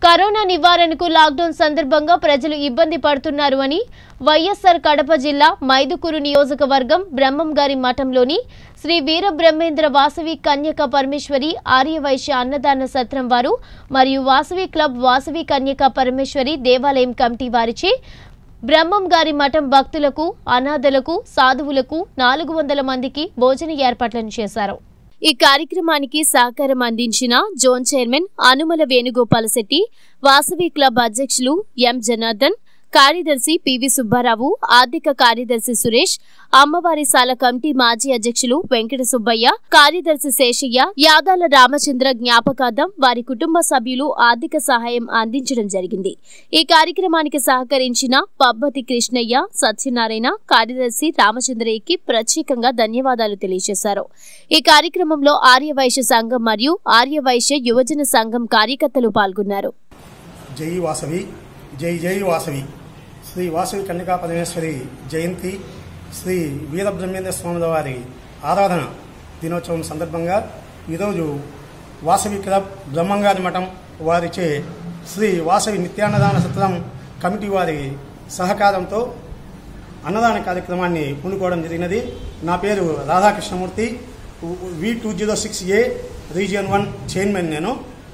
corona నివారణకు lockdown సందర్భంగా ప్రజలు ఇబ్బంది పడుతున్నారు అని వైఎస్సార్ కడప జిల్లా మైదుకూరు నియోజకవర్గం బ్రహ్మంగారి మఠంలోని శ్రీ వీర బ్రహ్మేంద్ర వాసవి కన్యక పరమేశ్వరి ఆర్యవైశ్య అన్నదాన సత్రం వారు మరియు వాసవి క్లబ్ వాసవి కన్యక పరమేశ్వరి దేవాలయం కమిటీ వారిచే బ్రహ్మం గారి మఠం భక్తులకు అనాథలకు సాధువులకు నాలుగు వందల మందికి భోజన ఏర్పాట్లను చేశారు ఈ కార్యక్రమానికి సహకారం అందించిన zone chairman Anumala Venugopala Setty Vasavi club అధ్యక్షులు ఎం జనార్దన్ కార్యదర్శి పివి సుబ్బారావు ఆర్థిక కార్యదర్శి సురేష్ అమ్మవారి సాల కమిటీ మాజీ అధ్యక్షులు వెంకట సుబ్బయ్య కార్యదర్శి శేషయ్య యాదాల రామచంద్ర జ్ఞాపకార్థం వారి కుటుంబ సభ్యులు ఆర్థిక సహాయం అందించడం జరిగింది ఈ కార్యక్రమానికి సహకరించిన పబ్బతి కృష్ణయ్య సత్యనారాయణ కార్యదర్శి రామచంద్రయ్యకి ప్రత్యేకంగా ధన్యవాదాలు తెలియజేశారు ఈ కార్యక్రమంలో ఆర్యవైశ్య సంఘం మరియు ఆర్యవైశ్య యువజన సంఘం కార్యకర్తలు పాల్గొన్నారు జై వాసవి జై జై వాసవి శ్రీ వాసవి కన్యకా పరమేశ్వరి జయంతి శ్రీ వీరబ్రహ్మేంద్ర స్వాముల వారి ఆరాధన దినోత్సవం సందర్భంగా ఈరోజు వాసవి క్లబ్ బ్రహ్మంగారి మఠం వారిచే శ్రీ వాసవి నిత్యాన్నదాన సత్రం కమిటీ వారి సహకారంతో అన్నదాన కార్యక్రమాన్ని పూనుకోవడం జరిగినది నా పేరు Radhakrishnamurthy V two zero six A region one chairman నేను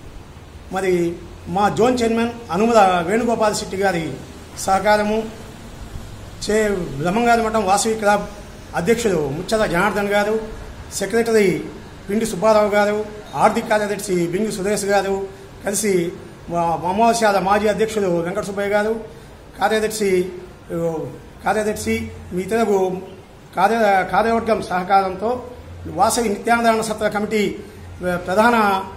మరి మా జోన్ చైర్మన్ అనుమల వేణుగోపాల్ శెట్టి గారి సహకారము చే బ్రహ్మంగారి మఠం వాసవి క్లబ్ అధ్యక్షుడు ముచ్చల జనార్దన్ గారు సెక్రటరీ పిండి సుబ్బారావు గారు ఆర్థిక కార్యదర్శి బింగి సురేష్ గారు కలిసి మా అమావాస్యాల మాజీ అధ్యక్షుడు వెంకట సుబ్బయ్య గారు కార్యదర్శి ఉ, కార్యదర్శి మీ తెలుగు కార్య కార్యవర్గం సహకారంతో వాసవి నిత్యానందాన సత్ర కమిటీ ఉ, ప్రధాన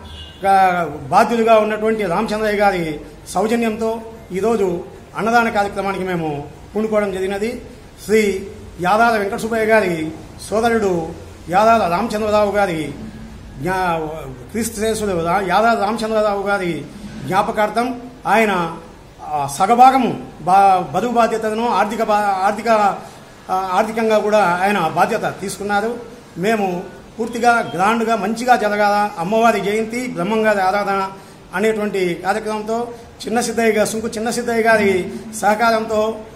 గా- బాధ్యులుగా ఉన్నటువంటి రామచంద్రయ్య గారి సౌజన్యంతో ఈరోజు అన్నదాన కార్యక్రమానికి మేము పూనుకోవడం జరిగినది శ్రీ యాదాల వెంకట సుబ్బయ్య గారి సోదరుడు యాదాల రామచంద్రరావు గారి జ్ఞా క్రీస్తు శేషుడు రా- యాదాల రామచంద్రరావు గారి జ్ఞాపకార్థం ఆయన ఆ, సగభాగము బా బరువు బాధ్యతను ఆర్థిక బా- ఆర్థిక ఆ, ఆర్థికంగా కూడా ఆయన బాధ్యత తీసుకున్నారు మేము పూర్తిగా గ్రాండ్గా మంచిగా జరగాల అమ్మవారి జయంతి బ్రహ్మంగారి ఆరాధన అనేటువంటి కార్యక్రమంతో చిన్న సిద్ధయ్య గారు సుంకు చిన్న సిద్ధయ్య గారి సహకారంతో